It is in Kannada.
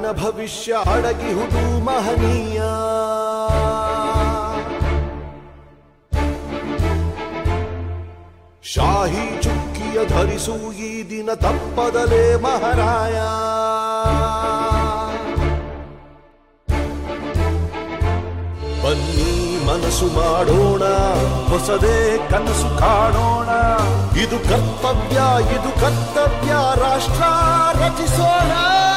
ನಾಡಿನ ಭವಿಷ್ಯ ಅಡಗಿಹುದು ಮಹನೀಯ ಶಾಹಿ ಚುಕ್ಕಿಯ ಧರಿಸು ಈ ದಿನ ತಪ್ಪದಲೇ ಮಹಾರಾಯ ಬನ್ನಿ ಮನಸ್ಸು ಮಾಡೋಣ ಹೊಸದೇ ಕನಸು ಕಾಣೋಣ ಇದು ಕರ್ತವ್ಯ ಇದು ಕರ್ತವ್ಯ ರಾಷ್ಟ್ರ ರಚಿಸೋಣ